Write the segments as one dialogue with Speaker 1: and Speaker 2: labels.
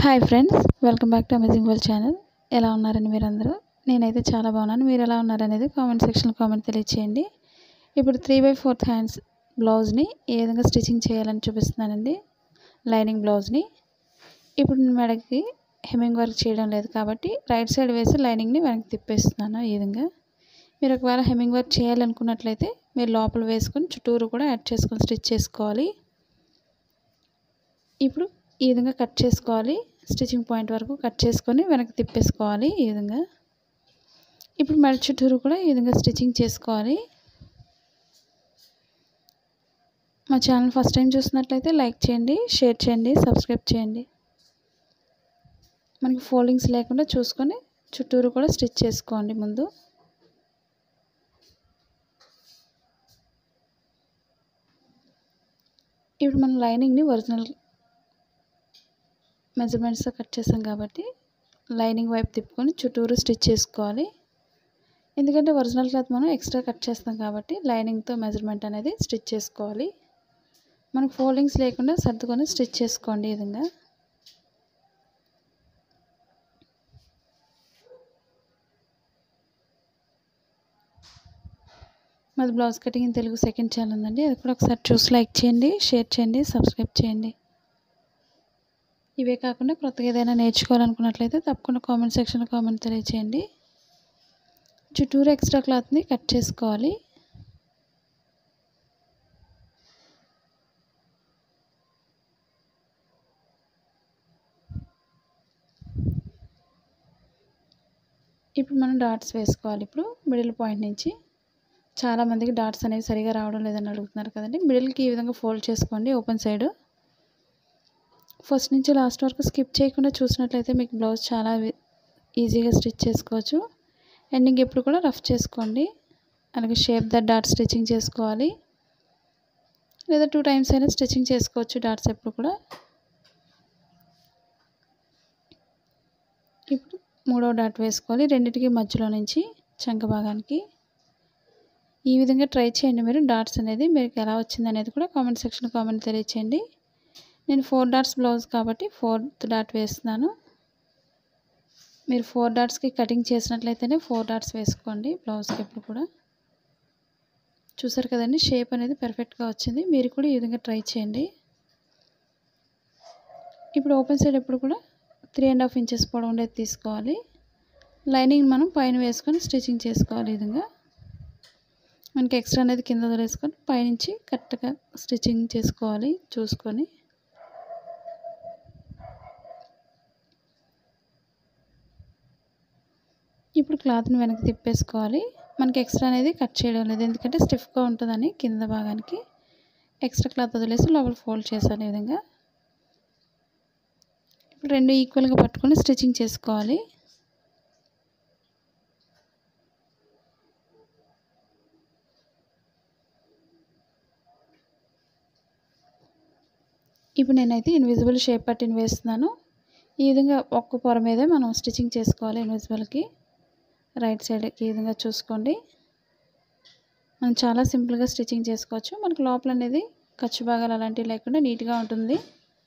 Speaker 1: hi friends welcome back to amazing world channel ఎలా ఉన్నారని మీరందరూ నేనైతే చాలా బాగున్నాను మీరు ఎలా ఉన్నారనేది కామెంట్ సెక్షన్లో కామెంట్ తెలియచేయండి ఇప్పుడు త్రీ బై ఫోర్త్ హ్యాండ్స్ బ్లౌజ్ని ఏ విధంగా స్టిచ్చింగ్ చేయాలని చూపిస్తున్నానండి లైనింగ్ బ్లౌజ్ని ఇప్పుడు నేను మెడకి హెమ్మింగ్ వర్క్ చేయడం లేదు కాబట్టి రైట్ సైడ్ వేసి లైనింగ్ని వెనక్కి తిప్పేస్తున్నాను ఈ విధంగా మీరు ఒకవేళ హెమ్మింగ్ వర్క్ చేయాలనుకున్నట్లయితే మీరు లోపల వేసుకొని చుట్టూరు కూడా యాడ్ చేసుకొని స్టిచ్ చేసుకోవాలి ఇప్పుడు ఈ విధంగా కట్ చేసుకోవాలి స్టిచ్చింగ్ పాయింట్ వరకు కట్ చేసుకొని వెనక్కి తిప్పేసుకోవాలి ఈ విధంగా ఇప్పుడు మెడ చుట్టూరు కూడా ఈ విధంగా స్టిచ్చింగ్ చేసుకోవాలి మా ఛానల్ ఫస్ట్ టైం చూసినట్లయితే లైక్ చేయండి షేర్ చేయండి సబ్స్క్రైబ్ చేయండి మనకి ఫోల్డింగ్స్ లేకుండా చూసుకొని చుట్టూరు కూడా స్టిచ్ చేసుకోండి ముందు ఇప్పుడు మనం లైనింగ్ని ఒరిజినల్ మెజర్మెంట్స్తో కట్ చేసాం కాబట్టి లైనింగ్ వైపు తిప్పుకొని చుట్టూరు స్టిచ్ చేసుకోవాలి ఎందుకంటే ఒరిజినల్ క్లాత్ మనం ఎక్స్ట్రా కట్ చేస్తాం కాబట్టి లైనింగ్తో మెజర్మెంట్ అనేది స్టిచ్ చేసుకోవాలి మనకు ఫోల్డింగ్స్ లేకుండా సర్దుకొని స్టిచ్ చేసుకోండి ఈ విధంగా మాది blouse cutting in Telugu second channel ఉందండి అది కూడా ఒకసారి చూసి లైక్ చేయండి షేర్ చేయండి సబ్స్క్రైబ్ చేయండి ఇవే కాకుండా కొత్తగా ఏదైనా నేర్చుకోవాలనుకున్నట్లయితే తప్పకుండా కామెంట్ సెక్షన్లో కామెంట్ తెలియచేయండి చుట్టూరు ఎక్స్ట్రా క్లాత్ని కట్ చేసుకోవాలి ఇప్పుడు మనం డాట్స్ వేసుకోవాలి ఇప్పుడు మిడిల్ పాయింట్ నుంచి చాలామందికి డాట్స్ అనేవి సరిగా రావడం లేదని అడుగుతున్నారు కదండి మిడిల్కి ఈ విధంగా ఫోల్డ్ చేసుకోండి ఓపెన్ సైడ్ ఫస్ట్ నుంచి లాస్ట్ వరకు స్కిప్ చేయకుండా చూసినట్లయితే మీకు బ్లౌజ్ చాలా ఈజీగా స్టిచ్ చేసుకోవచ్చు ఎండింగ్ ఎప్పుడు కూడా రఫ్ చేసుకోండి అలాగే షేప్ ద డాట్ స్టిచ్చింగ్ చేసుకోవాలి లేదా టూ టైమ్స్ అయినా స్టిచ్చింగ్ చేసుకోవచ్చు డాట్స్ ఎప్పుడు కూడా ఇప్పుడు మూడో డాట్ వేసుకోవాలి రెండింటికి మధ్యలో నుంచి చంక భాగానికి ఈ విధంగా ట్రై చేయండి మీరు డాట్స్ అనేది మీకు ఎలా వచ్చింది అనేది కూడా కామెంట్ సెక్షన్ కామెంట్ తెలియచేయండి నేను ఫోర్ డాట్స్ బ్లౌజ్ కాబట్టి ఫోర్త్ డాట్ వేస్తున్నాను మీరు ఫోర్ డాట్స్కి కటింగ్ చేసినట్లయితేనే ఫోర్ డాట్స్ వేసుకోండి బ్లౌజ్కి ఎప్పుడు కూడా చూసారు కదండి షేప్ అనేది పర్ఫెక్ట్గా వచ్చింది మీరు కూడా ఈ విధంగా ట్రై చేయండి ఇప్పుడు ఓపెన్ సైడ్ ఎప్పుడు కూడా త్రీ అండ్ హాఫ్ ఇంచెస్ పొడవు ఉండేది తీసుకోవాలి లైనింగ్ మనం పైన వేసుకొని స్టిచ్చింగ్ చేసుకోవాలి ఈ విధంగా మనకి ఎక్స్ట్రా అనేది కింద వదిలేసుకొని పైనుంచి కరెక్ట్గా స్టిచ్చింగ్ చేసుకోవాలి చూసుకొని ఇప్పుడు క్లాత్ని వెనక్కి తిప్పేసుకోవాలి మనకి ఎక్స్ట్రా అనేది కట్ చేయడం లేదు ఎందుకంటే స్టిఫ్గా ఉంటుందని కింద భాగానికి ఎక్స్ట్రా క్లాత్ వదిలేసి లోపల ఫోల్డ్ చేశాను ఈ విధంగా ఇప్పుడు రెండు ఈక్వల్గా పట్టుకొని స్టిచ్చింగ్ చేసుకోవాలి ఇప్పుడు నేనైతే ఇన్విజిబుల్ షేప్ పట్టిని వేస్తున్నాను ఈ విధంగా ఒక్క పొర మీదే మనం స్టిచ్చింగ్ చేసుకోవాలి ఇన్విజిబుల్కి రైట్ సైడ్కి ఈ విధంగా చూసుకోండి మనం చాలా సింపుల్గా స్టిచ్చింగ్ చేసుకోవచ్చు మనకు లోపల అనేది ఖర్చు భాగాలు అలాంటివి లేకుండా నీట్గా ఉంటుంది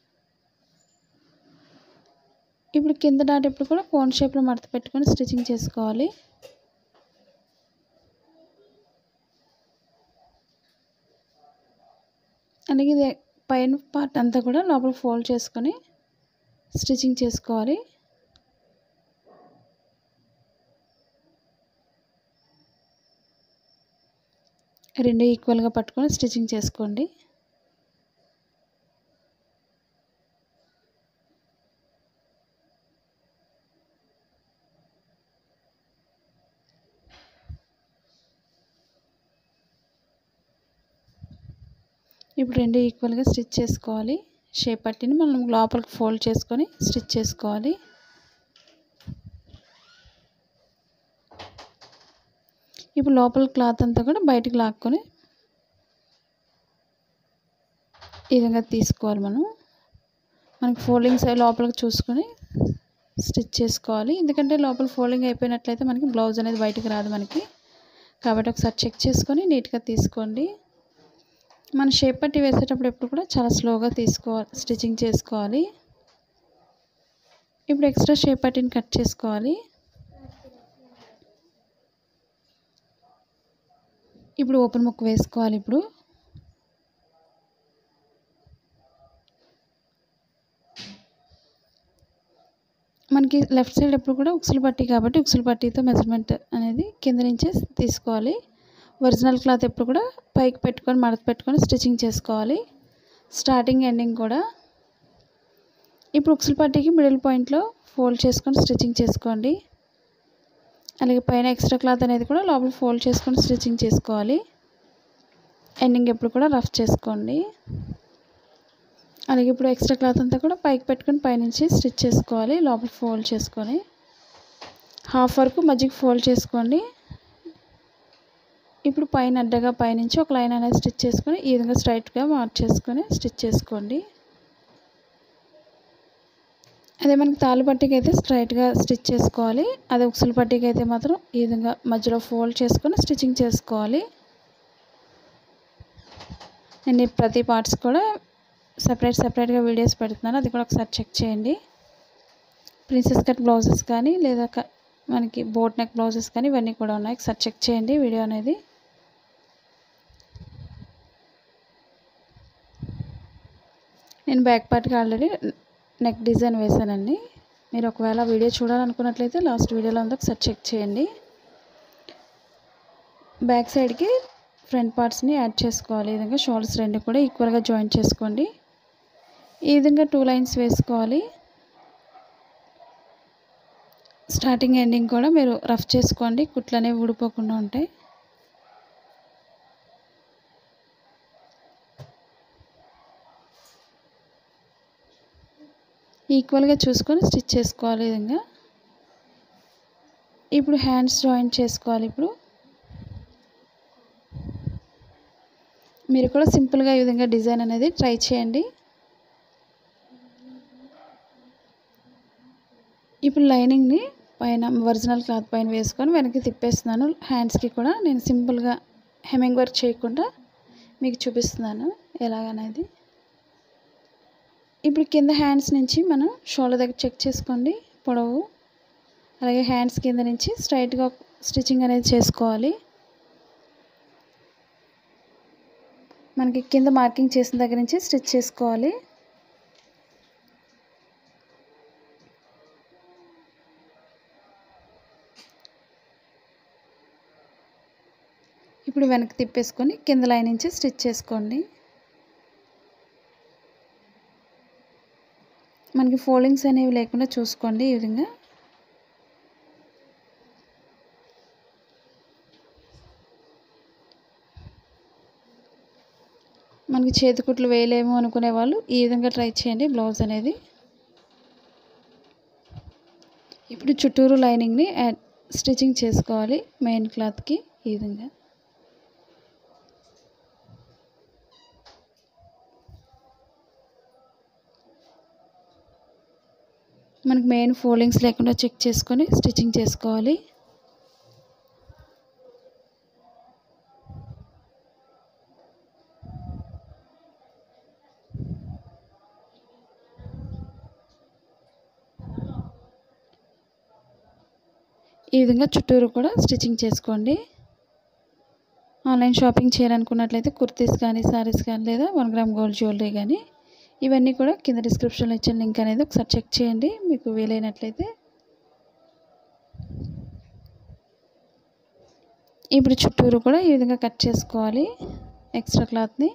Speaker 1: ఇప్పుడు కింద దాటప్పుడు కూడా కోన్ షేప్లో మడత పెట్టుకొని స్టిచ్చింగ్ చేసుకోవాలి అలాగే ఇది పైన పార్ట్ అంతా కూడా లోపల ఫోల్డ్ చేసుకొని స్టిచ్చింగ్ చేసుకోవాలి రెండు ఈక్వల్గా పట్టుకొని స్టిచ్చింగ్ చేసుకోండి ఇప్పుడు రెండు ఈక్వల్గా స్టిచ్ చేసుకోవాలి షేప్ పట్టిని మనం లోపలికి ఫోల్డ్ చేసుకొని స్టిచ్ చేసుకోవాలి ఇప్పుడు లోపల క్లాత్ అంతా కూడా బయటికి లాక్కొని ఈ విధంగా తీసుకోవాలి మనం మనకి ఫోల్డింగ్స్ లోపలికి చూసుకొని స్టిచ్ చేసుకోవాలి ఎందుకంటే లోపల ఫోల్డింగ్ అయిపోయినట్లయితే మనకి బ్లౌజ్ అనేది బయటికి రాదు మనకి కాబట్టి ఒకసారి చెక్ చేసుకొని నీట్గా తీసుకోండి మన షేప్ పట్టి వేసేటప్పుడు ఎప్పుడు కూడా చాలా స్లోగా తీసుకోవాలి స్టిచ్చింగ్ చేసుకోవాలి ఇప్పుడు ఎక్స్ట్రా షేప్ పట్టిని కట్ చేసుకోవాలి ఇప్పుడు ఓపెన్ ముక్క వేసుకోవాలి ఇప్పుడు మనకి లెఫ్ట్ సైడ్ ఎప్పుడు కూడా ఉక్సులు పట్టి కాబట్టి ఉక్సులు పట్టితో మెజర్మెంట్ అనేది కింద నుంచే తీసుకోవాలి ఒరిజినల్ క్లాత్ ఎప్పుడు కూడా పైకి పెట్టుకొని మడత పెట్టుకొని స్టిచ్చింగ్ చేసుకోవాలి స్టార్టింగ్ ఎండింగ్ కూడా ఇప్పుడు ఉక్సులు పట్టికి మిడిల్ పాయింట్లో ఫోల్డ్ చేసుకొని స్టిచ్చింగ్ చేసుకోండి అలాగే పైన ఎక్స్ట్రా క్లాత్ అనేది కూడా లోపల ఫోల్డ్ చేసుకొని స్టిచ్చింగ్ చేసుకోవాలి ఎండింగ్ ఎప్పుడు కూడా రఫ్ చేసుకోండి అలాగే ఇప్పుడు ఎక్స్ట్రా క్లాత్ అంతా కూడా పైకి పెట్టుకొని పైనుంచి స్టిచ్ చేసుకోవాలి లోపల ఫోల్డ్ చేసుకొని హాఫ్ వరకు మధ్యకి ఫోల్డ్ చేసుకోండి ఇప్పుడు పైన అడ్డగా పైనుంచి ఒక లైన్ అనేది స్టిచ్ చేసుకొని ఈ విధంగా స్ట్రైట్గా మార్క్ చేసుకొని స్టిచ్ చేసుకోండి అదే మనకి తాళ్ళు పట్టికి అయితే స్ట్రైట్గా స్టిచ్ చేసుకోవాలి అదే ఉక్సుల పట్టికి అయితే మాత్రం ఈ విధంగా మధ్యలో ఫోల్డ్ చేసుకొని స్టిచ్చింగ్ చేసుకోవాలి నేను ఈ ప్రతి పార్ట్స్ కూడా సపరేట్ సపరేట్గా వీడియోస్ పెడుతున్నాను అది కూడా ఒకసారి చెక్ చేయండి ప్రిన్సెస్ కట్ బ్లౌజెస్ కానీ లేదా క- మనకి బోట్ నెక్ బ్లౌజెస్ కానీ ఇవన్నీ కూడా ఉన్నాయి ఒకసారి చెక్ చేయండి వీడియో అనేది నేను బ్యాక్ పార్ట్కి ఆల్రెడీ నెక్ డిజైన్ వేసానండి మీరు ఒకవేళ వీడియో చూడాలనుకున్నట్లయితే లాస్ట్ వీడియోలో ఉందో ఒకసారి చెక్ చేయండి బ్యాక్ సైడ్కి ఫ్రంట్ పార్ట్స్ని యాడ్ చేసుకోవాలి ఈ విధంగా షోల్డర్స్ రెండు కూడా ఈక్వల్గా జాయిన్ చేసుకోండి ఈ విధంగా టూ లైన్స్ వేసుకోవాలి స్టార్టింగ్ ఎండింగ్ కూడా మీరు రఫ్ చేసుకోండి కుట్లు అనేవి ఊడిపోకుండా ఉంటాయి ఈక్వల్గా చూసుకొని స్టిచ్ చేసుకోవాలి ఈ విధంగా ఇప్పుడు హ్యాండ్స్ జాయిన్ చేసుకోవాలి ఇప్పుడు మీరు కూడా సింపుల్గా ఈ విధంగా డిజైన్ అనేది ట్రై చేయండి ఇప్పుడు లైనింగ్ని పైన ఒరిజినల్ క్లాత్ పైన వేసుకొని వెనక్కి తిప్పేస్తున్నాను హ్యాండ్స్కి కూడా నేను సింపుల్గా హెమ్మింగ్ వర్క్ చేయకుండా మీకు చూపిస్తున్నాను ఎలాగనేది ఇప్పుడు కింద హ్యాండ్స్ నుంచి మనం షోల్డర్ దగ్గర చెక్ చేసుకోండి పొడవు అలాగే హ్యాండ్స్ కింద నుంచి స్ట్రైట్గా స్టిచ్చింగ్ అనేది చేసుకోవాలి మనకి కింద మార్కింగ్ చేసిన దగ్గర నుంచి స్టిచ్ చేసుకోవాలి ఇప్పుడు వెనక్కి తిప్పేసుకొని కింద లైన్ నుంచి స్టిచ్ చేసుకోండి మనకి ఫోల్డింగ్స్ అనేవి లేకుండా చూసుకోండి ఈ విధంగా మనకి చేతికుట్లు వేయలేము అనుకునే వాళ్ళు ఈ విధంగా ట్రై చేయండి బ్లౌజ్ అనేది ఇప్పుడు చుట్టూరు లైనింగ్ని యాడ్ స్టిచ్చింగ్ చేసుకోవాలి మెయిన్ క్లాత్కి ఈ విధంగా మనకి మెయిన్ ఫోల్డింగ్స్ లేకుండా చెక్ చేసుకొని స్టిచ్చింగ్ చేసుకోవాలి ఈ విధంగా చుట్టూరు కూడా స్టిచ్చింగ్ చేసుకోండి ఆన్లైన్ షాపింగ్ చేయాలనుకున్నట్లయితే కుర్తీస్ కానీ శారీస్ కానీ లేదా వన్ గ్రామ్ గోల్డ్ జ్యువెలరీ కానీ ఇవన్నీ కూడా కింద డిస్క్రిప్షన్లో ఇచ్చిన లింక్ అనేది ఒకసారి చెక్ చేయండి మీకు వీలైనట్లయితే ఇప్పుడు చుట్టూరు కూడా ఈ విధంగా కట్ చేసుకోవాలి ఎక్స్ట్రా క్లాత్ని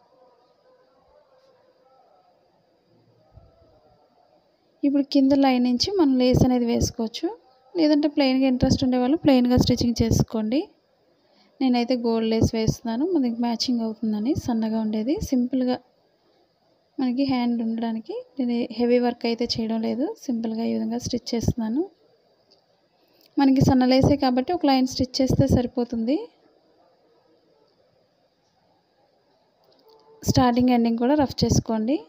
Speaker 1: ఇప్పుడు కింద లైన్ నుంచి మనం లేస్ అనేది వేసుకోవచ్చు లేదంటే ప్లెయిన్గా ఇంట్రెస్ట్ ఉండేవాళ్ళు ప్లెయిన్గా స్టిచ్చింగ్ చేసుకోండి నేనైతే గోల్డ్ లేస్ వేస్తున్నాను మనకి మ్యాచింగ్ అవుతుందని సన్నగా ఉండేది సింపుల్గా మనకి హ్యాండ్ ఉండడానికి నేను హెవీ వర్క్ అయితే చేయడం లేదు సింపుల్గా ఈ విధంగా స్టిచ్ చేస్తున్నాను మనకి సన్న లేసే కాబట్టి ఒక లైన్ స్టిచ్ చేస్తే సరిపోతుంది స్టార్టింగ్ ఎండింగ్ కూడా రఫ్ చేసుకోండి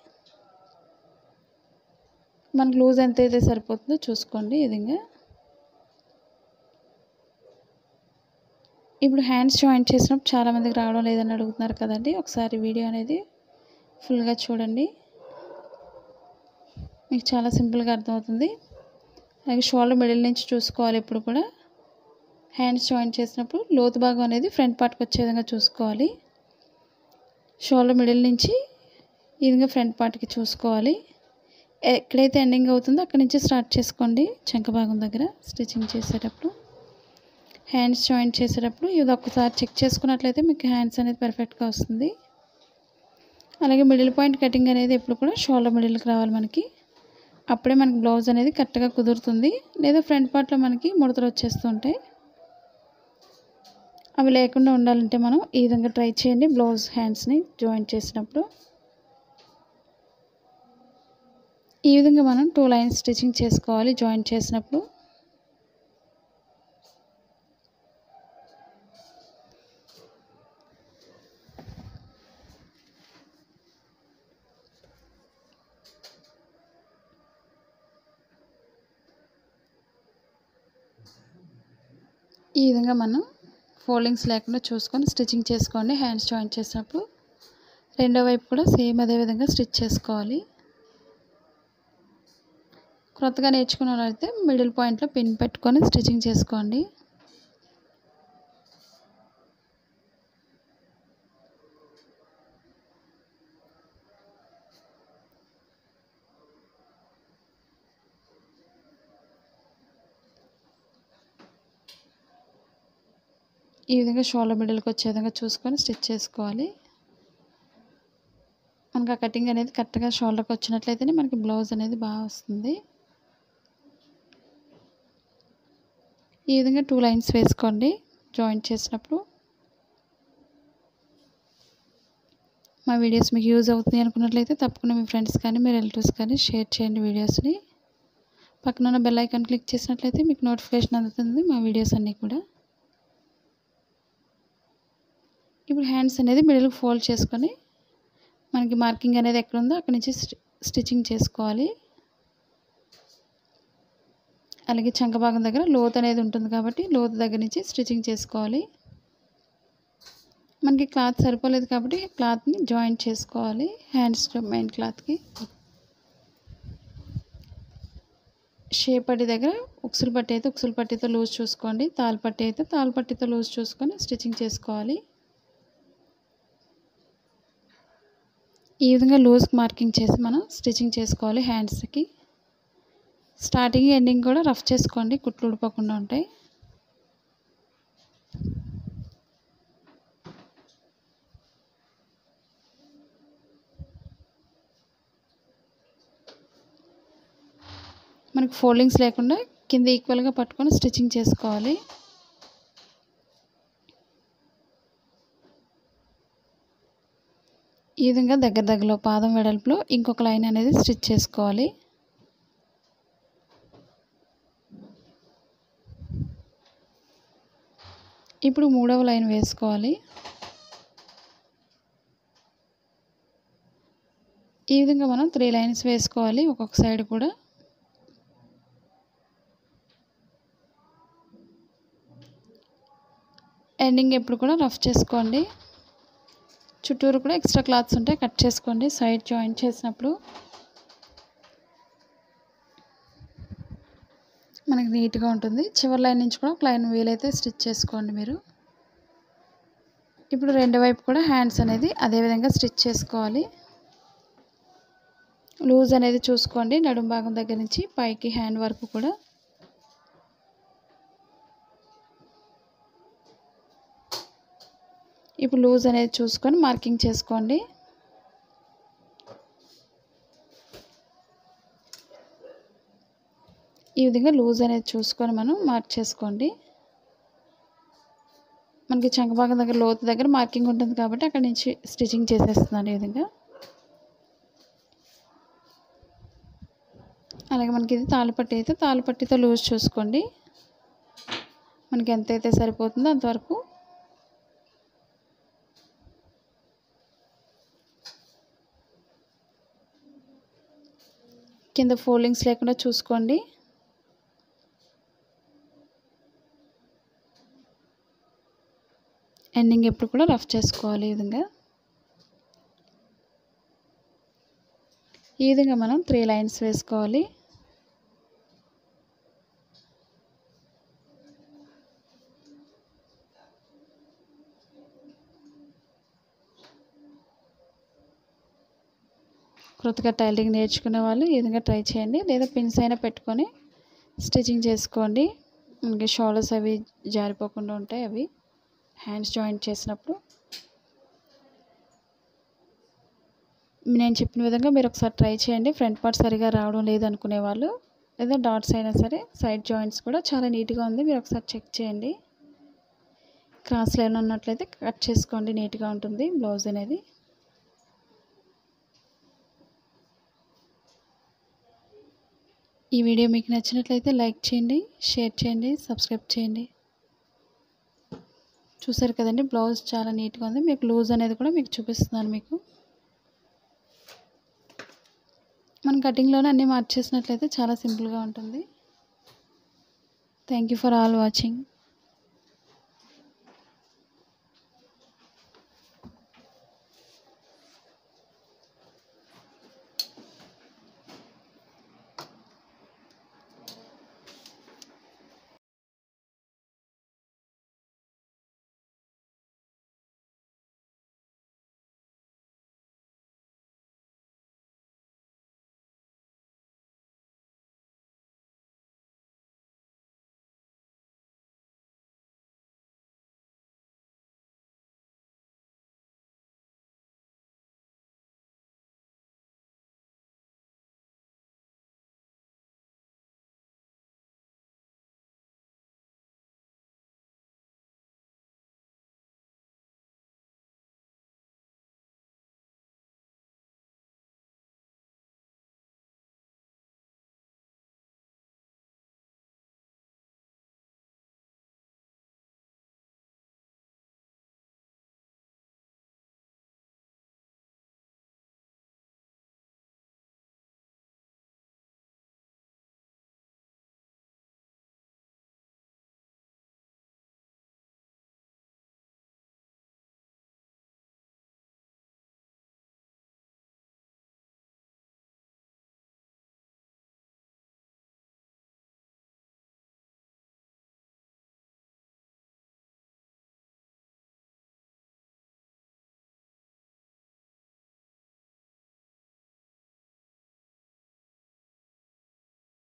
Speaker 1: మనకు లూజ్ ఎంత అయితే సరిపోతుందో చూసుకోండి ఈ విధంగా ఇప్పుడు హ్యాండ్స్ జాయింట్ చేసినప్పుడు చాలామందికి రావడం లేదని అడుగుతున్నారు కదండి ఒకసారి వీడియో అనేది ఫుల్గా చూడండి మీకు చాలా సింపుల్గా అర్థమవుతుంది అలాగే షోల్డర్ మిడిల్ నుంచి చూసుకోవాలి ఎప్పుడు కూడా హ్యాండ్స్ జాయిన్ చేసినప్పుడు లోతు భాగం అనేది ఫ్రంట్ పార్ట్కి వచ్చే విధంగా చూసుకోవాలి షోల్డర్ మిడిల్ నుంచి ఈ విధంగా ఫ్రంట్ పార్ట్కి చూసుకోవాలి ఎక్కడైతే ఎండింగ్ అవుతుందో అక్కడి నుంచి స్టార్ట్ చేసుకోండి చంక భాగం దగ్గర స్టిచ్చింగ్ చేసేటప్పుడు హ్యాండ్స్ జాయిన్ చేసేటప్పుడు ఇది ఒక్కసారి చెక్ చేసుకున్నట్లయితే మీకు హ్యాండ్స్ అనేది పర్ఫెక్ట్గా వస్తుంది అలాగే మిడిల్ పాయింట్ కటింగ్ అనేది ఎప్పుడు కూడా షోల్డర్ మిడిల్కి రావాలి మనకి అప్పుడే మనకి బ్లౌజ్ అనేది కరెక్ట్గా కుదురుతుంది లేదా ఫ్రంట్ పార్ట్లో మనకి ముడతలు వచ్చేస్తుంటాయి అవి లేకుండా ఉండాలంటే మనం ఈ విధంగా ట్రై చేయండి బ్లౌజ్ హ్యాండ్స్ని జాయింట్ చేసినప్పుడు ఈ విధంగా మనం టూ లైన్స్ స్టిచ్చింగ్ చేసుకోవాలి జాయింట్ చేసినప్పుడు ఈ విధంగా మనం ఫోల్డింగ్స్ లేకుండా చూసుకొని స్టిచ్చింగ్ చేసుకోండి హ్యాండ్స్ జాయింట్ చేసినప్పుడు రెండో వైపు కూడా సేమ్ అదే విధంగా స్టిచ్ చేసుకోవాలి క్రొత్తగా నేర్చుకున్న వాళ్ళైతే మిడిల్ పాయింట్లో పిన్ పెట్టుకొని స్టిచ్చింగ్ చేసుకోండి ఈ విధంగా షోల్డర్ మిడిల్కి వచ్చే విధంగా చూసుకొని స్టిచ్ చేసుకోవాలి మనకు ఆ కటింగ్ అనేది కరెక్ట్గా షోల్డర్కి వచ్చినట్లయితేనే మనకి బ్లౌజ్ అనేది బాగా వస్తుంది ఈ విధంగా టూ లైన్స్ వేసుకోండి జాయింట్ చేసినప్పుడు మా వీడియోస్ మీకు యూజ్ అవుతుంది అనుకున్నట్లయితే తప్పకుండా మీ ఫ్రెండ్స్ కానీ మీ రిలేటివ్స్ కానీ షేర్ చేయండి వీడియోస్ని పక్కన ఉన్న బెల్ ఐకాన్ క్లిక్ చేసినట్లయితే మీకు నోటిఫికేషన్ అందుతుంది మా వీడియోస్ అన్నీ కూడా ఇప్పుడు హ్యాండ్స్ అనేది మిడిల్కి ఫోల్డ్ చేసుకొని మనకి మార్కింగ్ అనేది ఎక్కడ ఉందో అక్కడి నుంచి స్టిచ్చింగ్ చేసుకోవాలి అలాగే చంక భాగం దగ్గర లోత్ అనేది ఉంటుంది కాబట్టి లోతు దగ్గర నుంచి స్టిచ్చింగ్ చేసుకోవాలి మనకి క్లాత్ సరిపోలేదు కాబట్టి క్లాత్ని జాయింట్ చేసుకోవాలి హ్యాండ్స్ మెయిన్ క్లాత్కి షేప్ పట్టి దగ్గర ఉక్సులు పట్టి అయితే ఉక్సులు పట్టితో లూజ్ చూసుకోండి తాలు పట్టి అయితే తాలు పట్టితో లూజ్ చూసుకొని స్టిచ్చింగ్ చేసుకోవాలి ఈ విధంగా లూజ్ మార్కింగ్ చేసి మనం స్టిచ్చింగ్ చేసుకోవాలి హ్యాండ్స్కి స్టార్టింగ్ ఎండింగ్ కూడా రఫ్ చేసుకోండి కుట్లు ఊడిపోకుండా ఉంటాయి మనకి ఫోల్డింగ్స్ లేకుండా కింద ఈక్వల్గా పట్టుకొని స్టిచ్చింగ్ చేసుకోవాలి ఈ విధంగా దగ్గర దగ్గరలో పాదం వెడల్పులో ఇంకొక లైన్ అనేది స్టిచ్ చేసుకోవాలి ఇప్పుడు మూడవ లైన్ వేసుకోవాలి ఈ విధంగా మనం త్రీ లైన్స్ వేసుకోవాలి ఒక్కొక్క సైడ్ కూడా ఎండింగ్ ఎప్పుడు కూడా రఫ్ చేసుకోండి చుట్టూరు కూడా ఎక్స్ట్రా క్లాత్స్ ఉంటాయి కట్ చేసుకోండి సైడ్ జాయింట్ చేసినప్పుడు మనకి నీట్గా ఉంటుంది చివరి లైన్ నుంచి కూడా ఒక లైన్ వీలైతే స్టిచ్ చేసుకోండి మీరు ఇప్పుడు రెండు వైపు కూడా హ్యాండ్స్ అనేది అదే విధంగా స్టిచ్ చేసుకోవాలి లూజ్ అనేది చూసుకోండి నడుం భాగం దగ్గర నుంచి పైకి హ్యాండ్ వరకు కూడా ఇప్పుడు లూజ్ అనేది చూసుకొని మార్కింగ్ చేసుకోండి ఈ విధంగా లూజ్ అనేది చూసుకొని మనం మార్క్ చేసుకోండి మనకి చంక భాగం దగ్గర లోతు దగ్గర మార్కింగ్ ఉంటుంది కాబట్టి అక్కడ నుంచి స్టిచ్చింగ్ చేసేస్తున్నాను ఈ విధంగా అలాగే మనకి ఇది తాళపట్టి అయితే తాళపట్టితో లూజ్ చూసుకోండి మనకి ఎంతైతే సరిపోతుందో అంతవరకు కింద ఫోల్డింగ్స్ లేకుండా చూసుకోండి ఎండింగ్ ఎప్పుడు కూడా రఫ్ చేసుకోవాలి ఈ విధంగా ఈ విధంగా మనం త్రీ లైన్స్ వేసుకోవాలి కొత్తగా టైలరింగ్ నేర్చుకునే వాళ్ళు ఈ విధంగా ట్రై చేయండి లేదా పిన్స్ అయినా పెట్టుకొని స్టిచ్చింగ్ చేసుకోండి మనకి షోల్డర్స్ అవి జారిపోకుండా ఉంటాయి అవి హ్యాండ్స్ జాయింట్ చేసినప్పుడు నేను చెప్పిన విధంగా మీరు ఒకసారి ట్రై చేయండి ఫ్రంట్ పార్ట్ సరిగా రావడం లేదు అనుకునే వాళ్ళు లేదా డాట్స్ అయినా సరే సైడ్ జాయింట్స్ కూడా చాలా నీట్గా ఉంది మీరు ఒకసారి చెక్ చేయండి క్రాస్ లైన్ ఉన్నట్లయితే కట్ చేసుకోండి నీట్గా ఉంటుంది బ్లౌజ్ అనేది ఈ వీడియో మీకు నచ్చినట్లయితే లైక్ చేయండి షేర్ చేయండి సబ్స్క్రైబ్ చేయండి చూసారు కదండి బ్లౌజ్ చాలా నీట్గా ఉంది మీకు లూజ్ అనేది కూడా మీకు చూపిస్తున్నాను మీకు మనం కటింగ్లోనే అన్నీ మార్చేసినట్లయితే చాలా సింపుల్గా ఉంటుంది thank you for all watching